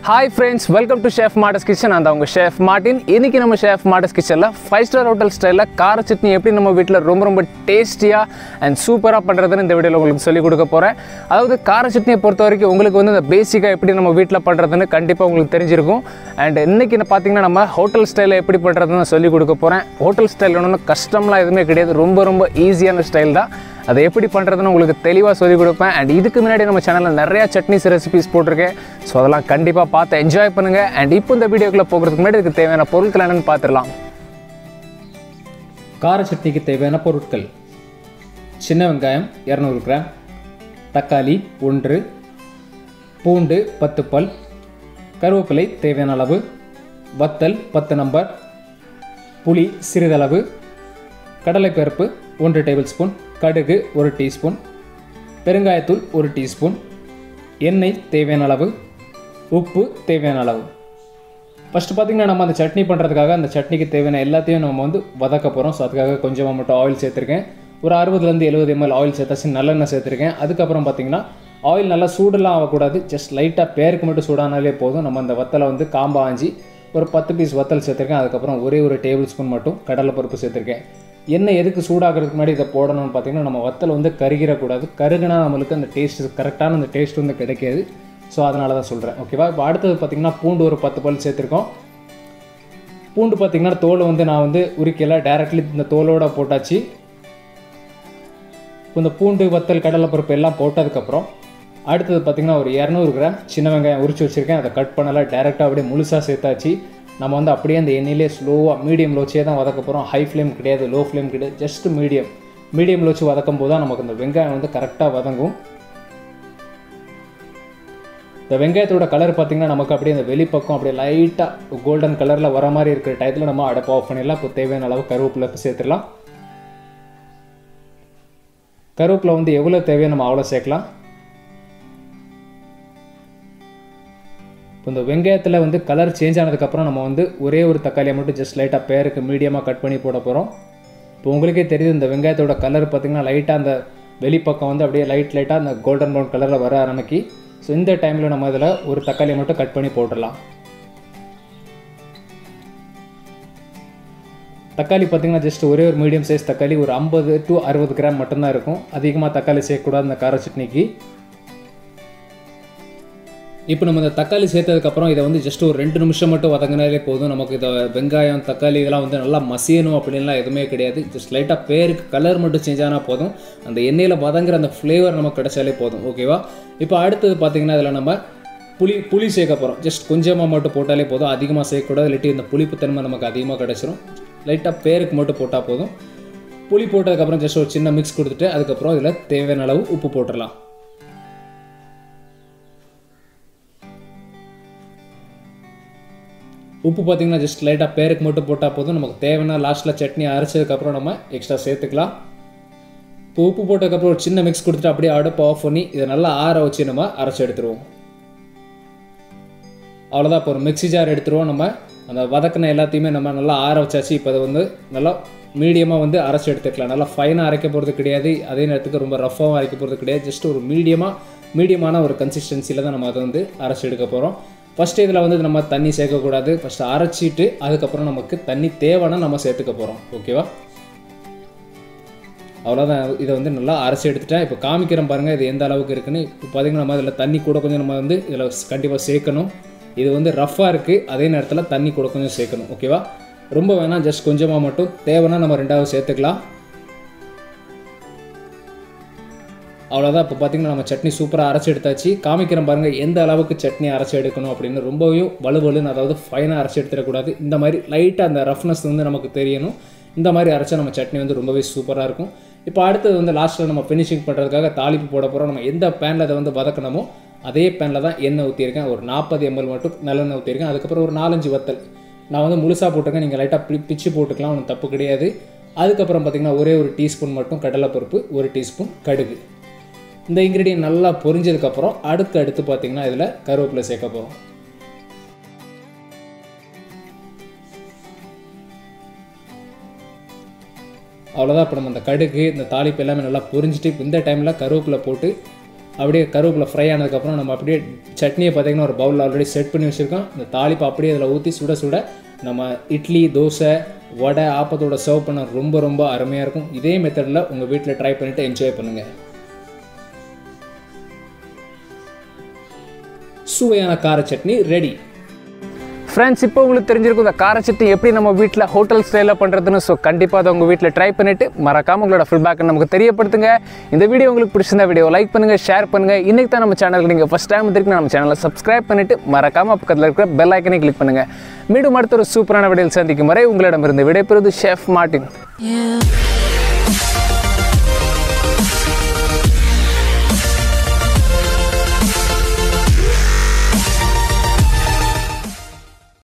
Hi friends welcome to chef Madas kitchen அந்த அவங்க chef Martin இன்னைக்கு நம்ம ஷெஃப் மாடஸ் கிச்சனில் ஃபைவ் ஸ்டார் ஹோட்டல் ஸ்டைலில் கார சட்னி எப்படி நம்ம வீட்டில் ரொம்ப ரொம்ப டேஸ்டியாக அண்ட் சூப்பராக பண்ணுறதுன்னு இந்த வீடியோவில் உங்களுக்கு சொல்லிக் கொடுக்க போகிறேன் அதாவது கார சட்னியை பொறுத்த வரைக்கும் உங்களுக்கு வந்து இந்த பேசிக்காக எப்படி நம்ம வீட்டில் பண்ணுறதுன்னு கண்டிப்பாக உங்களுக்கு தெரிஞ்சிருக்கும் அண்ட் இன்னைக்கு நான் பார்த்தீங்கன்னா நம்ம ஹோட்டல் ஸ்டைலில் எப்படி பண்ணுறதுன்னு சொல்லிக் கொடுக்க போகிறேன் ஹோட்டல் ஸ்டைல் ஒன்றும் கஷ்டம்லாம் எதுவுமே கிடையாது ரொம்ப ரொம்ப ஈஸியான ஸ்டைல் தான் அதை எப்படி பண்ணுறதுன்னு உங்களுக்கு தெளிவாக சொல்லிக் கொடுப்பேன் அண்ட் இதுக்கு முன்னாடி நம்ம சேனலில் நிறையா சட்னிஸ் ரெசிபிஸ் போட்டிருக்கேன் ஸோ அதெல்லாம் கண்டிப்பாக பார்த்து என்ஜாய் பண்ணுங்கள் அண்ட் இப்போ இந்த வீடியோக்குள்ளே போகிறதுக்கு முன்னாடி இதுக்கு தேவையான பொருட்கள் என்னென்னு பார்த்துடலாம் கார சட்னிக்கு தேவையான பொருட்கள் சின்ன வெங்காயம் இரநூறு கிராம் தக்காளி ஒன்று பூண்டு பத்து பல் கருவேப்பிலை தேவையான அளவு வத்தல் பத்து நம்பர் புளி சிறிதளவு கடலைப்பருப்பு ஒன்று டேபிள் ஸ்பூன் கடுகு ஒரு டீஸ்பூன் பெருங்காயத்தூள் ஒரு டீஸ்பூன் எண்ணெய் தேவையான அளவு உப்பு தேவையான அளவு ஃபஸ்ட்டு பார்த்திங்கன்னா நம்ம அந்த சட்னி பண்ணுறதுக்காக அந்த சட்னிக்கு தேவையான எல்லாத்தையும் நம்ம வந்து வதக்க போகிறோம் ஸோ அதுக்காக கொஞ்சமாக மட்டும் ஆயில் சேர்த்துருக்கேன் ஒரு அறுபதுலேருந்து எழுபது எம்எல் ஆயில் சேர்த்தாச்சு நல்லெண்ணெய் சேர்த்துருக்கேன் அதுக்கப்புறம் பார்த்திங்கன்னா ஆயில் நல்லா சூடெல்லாம் ஆகக்கூடாது ஜஸ்ட் லைட்டாக பேருக்கு மட்டும் சூடானாலே போதும் நம்ம அந்த வத்தலை வந்து காம்பா ஆஞ்சி ஒரு பத்து பீஸ் வத்தல் சேர்த்துருக்கேன் அதுக்கப்புறம் ஒரே ஒரு டேபிள் ஸ்பூன் மட்டும் கடலைப்பருப்பு சேர்த்துருக்கேன் எண்ணெய் எதுக்கு சூடாகிறதுக்கு முன்னாடி இதை போடணும்னு பார்த்தீங்கன்னா நம்ம வத்தல் வந்து கருகிடக்கூடாது கருகுனா நம்மளுக்கு அந்த டேஸ்ட் கரெக்டான அந்த டேஸ்ட் வந்து கிடைக்காது ஸோ அதனால தான் சொல்கிறேன் ஓகேவா இப்போ அடுத்தது பார்த்திங்கன்னா பூண்டு ஒரு பத்து பல் சேர்த்துருக்கோம் பூண்டு பார்த்திங்கன்னா தோலை வந்து நான் வந்து உரிக்கல டேரெக்ட்லி இந்த தோலோட போட்டாச்சு இப்போ இந்த பூண்டு வத்தல் கடலைப்பருப்பு எல்லாம் போட்டதுக்கப்புறம் அடுத்தது பார்த்திங்கன்னா ஒரு இரநூறு கிராம் சின்ன வெங்காயம் உரிச்சு வச்சுருக்கேன் அதை கட் பண்ணலாம் டேரெக்டாக அப்படியே முழுசாக சேர்த்தாச்சு நம்ம வந்து அப்படியே அந்த எண்ணெயிலே ஸ்லோவாக மீடியமில் வச்சே தான் வதக்க போகிறோம் ஹை ஃப்ளேம் கிடையாது லோ ஃப்ளேம் கிடையாது ஜஸ்ட் மீடியம் மீடியமில் வச்சு வதக்கும் போது தான் நமக்கு இந்த வெங்காயம் வந்து கரெக்டாக வதங்கும் இந்த வெங்காயத்தோட கலர் பார்த்திங்கன்னா நமக்கு அப்படியே இந்த வெளிப்பக்கம் அப்படியே லைட்டாக கோல்டன் கலரில் வர மாதிரி இருக்கிற டயத்தில் நம்ம அடப்பு ஆஃப் பண்ணிடலாம் இப்போ தேவையான அளவு கருவேப்பிலை சேர்த்துடலாம் கருவேப்பிலை வந்து எவ்வளோ தேவையோ நம்ம அவ்வளோ சேர்க்கலாம் இப்போ இந்த வெங்காயத்தில் வந்து கலர் சேஞ்ச் ஆனதுக்கப்புறம் நம்ம வந்து ஒரே ஒரு தக்காளியை மட்டும் ஜஸ்ட் லைட்டாக பேருக்கு மீடியமாக கட் பண்ணி போட போகிறோம் இப்போ உங்களுக்கே தெரியுது இந்த வெங்காயத்தோட கலர் பார்த்திங்கன்னா லைட்டாக அந்த வெளிப்பக்கம் வந்து அப்படியே லைட் லைட்டாக அந்த கோல்டன் ப்ரௌன் கலரில் வர ஆரம்பிக்கி ஸோ இந்த டைமில் நம்ம இதில் ஒரு தக்காளியை மட்டும் கட் பண்ணி போட்டுடலாம் தக்காளி பார்த்திங்கன்னா ஜஸ்ட் ஒரே ஒரு மீடியம் சைஸ் தக்காளி ஒரு ஐம்பது டு அறுபது கிராம் மட்டும்தான் இருக்கும் அதிகமாக தக்காளி சேர்க்கக்கூடாது இந்த கார சட்னிக்கு இப்போ நம்ம இந்த தக்காளி சேர்த்ததுக்கப்புறம் இதை வந்து ஜஸ்ட் ஒரு ரெண்டு நிமிஷம் மட்டும் வதங்கினாலே போதும் நமக்கு இதை வெங்காயம் தக்காளி இதெல்லாம் வந்து நல்லா மசியணும் அப்படின்லாம் எதுவுமே கிடையாது ஜஸ்ட் லைட்டாக பேருக்கு கலர் மட்டும் சேஞ்ச் ஆனால் போதும் அந்த எண்ணெயில் வதங்குற அந்த ஃப்ளேவர் நமக்கு கிடைச்சாலே போதும் ஓகேவா இப்போ அடுத்தது பார்த்திங்கன்னா இதில் நம்ம புளி புளி சேர்க்க போகிறோம் ஜஸ்ட் கொஞ்சமாக மட்டும் போட்டாலே போதும் அதிகமாக சேர்க்கக்கூடாது இல்லாட்டி இந்த புளிப்பு தன்மை நமக்கு அதிகமாக கிடச்சிரும் லைட்டாக பேருக்கு மட்டும் போட்டால் போதும் புளி போட்டதுக்கப்புறம் ஜஸ்ட் ஒரு சின்ன மிக்ஸ் கொடுத்துட்டு அதுக்கப்புறம் இதில் தேவையான அளவு உப்பு போட்டுடலாம் உப்பு பார்த்திங்கன்னா ஜஸ்ட் லைட்டாக பேருக்கு மட்டும் போட்டால் போதும் நமக்கு தேவைன்னா லாஸ்ட்டில் சட்னி அரைச்சதுக்கப்புறம் நம்ம எக்ஸ்ட்ரா சேர்த்துக்கலாம் இப்போ உப்பு போட்டதுக்கப்புறம் ஒரு சின்ன மிக்ஸ் கொடுத்துட்டு அப்படியே அடுப்பு ஆஃப் பண்ணி இதை நல்லா ஆற வச்சு நம்ம அரைச்சி எடுத்துருவோம் அவ்வளோதான் இப்போ ஒரு மிக்ஸி ஜார் எடுத்துருவோம் நம்ம அந்த வதக்கின எல்லாத்தையுமே நம்ம நல்லா ஆற வச்சாச்சு இப்போ அதை வந்து நல்லா மீடியமாக வந்து அரைச்சி எடுத்துக்கலாம் நல்லா ஃபைனாக அரைக்க போகிறது கிடையாது அதே நேரத்துக்கு ரொம்ப ரஃபாகவும் அரைக்க போகிறது கிடையாது ஜஸ்ட் ஒரு மீடியமாக மீடியமான ஒரு கன்சிஸ்டன்சியில் தான் நம்ம அதை வந்து அரைச்சி எடுக்க போகிறோம் ஃபஸ்ட்டு இதில் வந்து நம்ம தண்ணி சேர்க்கக்கூடாது ஃபஸ்ட்டு அரைச்சிட்டு அதுக்கப்புறம் நமக்கு தண்ணி தேவைன்னா நம்ம சேர்த்துக்க போகிறோம் ஓகேவா அவ்வளோதான் இதை வந்து நல்லா அரைச்சி எடுத்துட்டேன் இப்போ காமிக்கிறேன் பாருங்கள் இது எந்த அளவுக்கு இருக்குன்னு இப்போ பார்த்திங்கன்னா நம்ம இதில் தண்ணி கூட கொஞ்சம் நம்ம வந்து இதில் கண்டிப்பாக சேர்க்கணும் இது வந்து ரஃப்பாக இருக்குது அதே நேரத்தில் தண்ணி கூட கொஞ்சம் சேர்க்கணும் ஓகேவா ரொம்ப வேணாம் ஜஸ்ட் கொஞ்சமாக மட்டும் தேவைன்னா நம்ம ரெண்டாவது சேர்த்துக்கலாம் அவ்வளோதான் இப்போ பார்த்திங்கன்னா நம்ம சட்னி சூப்பராக அரைச்சி எடுத்தாச்சு காமிக்கிறேன் பாருங்கள் எந்த அளவுக்கு சட்னி அரைச்சி எடுக்கணும் அப்படின்னு ரொம்பவும் வலுவலுன்னு அதாவது ஃபைனாக அரைச்சி எடுத்துடக்கூடாது இந்த மாதிரி லைட்டாக அந்த ரஃப்னஸ் வந்து நமக்கு தெரியணும் இந்த மாதிரி அரைச்சா நம்ம சட்னி வந்து ரொம்பவே சூப்பராக இருக்கும் இப்போ அடுத்தது வந்து லாஸ்ட்டில் நம்ம ஃபினிஷிங் பண்ணுறதுக்காக தாளிப்பு போட போகிறோம் நம்ம எந்த பேனில் அதை வந்து வதக்கணுமோ அதே பேனில் தான் எண்ணெய் ஊற்றிருக்கேன் ஒரு நாற்பது எம்எல் மட்டும் நல்லெண்ணெய் ஊற்றிருக்கேன் அதுக்கப்புறம் ஒரு நாலஞ்சு வத்தல் நான் வந்து முழுசாக போட்டிருக்கேன் நீங்கள் லைட்டாக பி பிச்சு போட்டுக்கலாம் ஒன்றும் தப்பு கிடையாது அதுக்கப்புறம் பார்த்திங்கன்னா ஒரே ஒரு டீஸ்பூன் மட்டும் கடலைப்பருப்பு ஒரு டீஸ்பூன் கடுகு இந்த இன்க்ரீடியன்ட் நல்லா பொரிஞ்சதுக்கப்புறம் அடுத்து அடுத்து பார்த்திங்கன்னா இதில் கருவேப்பிலை சேர்க்க போகிறோம் அவ்வளோதான் இப்போ நம்ம இந்த கடுகு இந்த தாளிப்பு எல்லாமே நல்லா பொரிஞ்சிட்டு இப்போ இந்த டைமில் கருவேப்பிலை போட்டு அப்படியே கருவேப்பிலை ஃப்ரை ஆனதுக்கப்புறம் நம்ம அப்படியே சட்னியை பார்த்தீங்கன்னா ஒரு பவுலில் ஆல்ரெடி செட் பண்ணி வச்சுருக்கோம் இந்த தாளிப்பை அப்படியே அதில் ஊற்றி சுட சுட நம்ம இட்லி தோசை வடை ஆப்பத்தோட சர்வ் பண்ண ரொம்ப ரொம்ப அருமையாக இருக்கும் இதே மெத்தடில் உங்கள் வீட்டில் ட்ரை பண்ணிவிட்டு என்ஜாய் பண்ணுங்கள் சுவையான கார சட்னி ரெடி ஃப்ரெண்ட்ஸ் இப்போ உங்களுக்கு தெரிஞ்சிருக்கும் இந்த கார சட்னி எப்படி நம்ம வீட்டில் ஹோட்டல் ஸ்டைலில் பண்ணுறதுன்னு ஸோ கண்டிப்பாக அதை உங்கள் வீட்டில் ட்ரை பண்ணிவிட்டு மறக்காம உங்களோட ஃபீட்பேக்கை நமக்கு தெரியப்படுத்துங்க இந்த வீடியோ உங்களுக்கு பிடிச்சிருந்த வீடியோ லைக் பண்ணுங்கள் ஷேர் பண்ணுங்கள் இன்றைக்கி தான் நம்ம சேனலுக்கு நீங்கள் ஃபஸ்ட் டைம் வந்திருக்கு நம்ம சேனலை சப்ஸ்கிரைப் பண்ணிவிட்டு மறக்காம பக்கத்தில் இருக்கிற பெல் ஐக்கனை கிளிக் பண்ணுங்கள் மீண்டும் அடுத்த ஒரு சூப்பரான வீடியோவில் சந்திக்கும் வரை உங்களிடமிருந்து விடைபெறுவது ஷெஃப் மார்ட்டின் Yeah.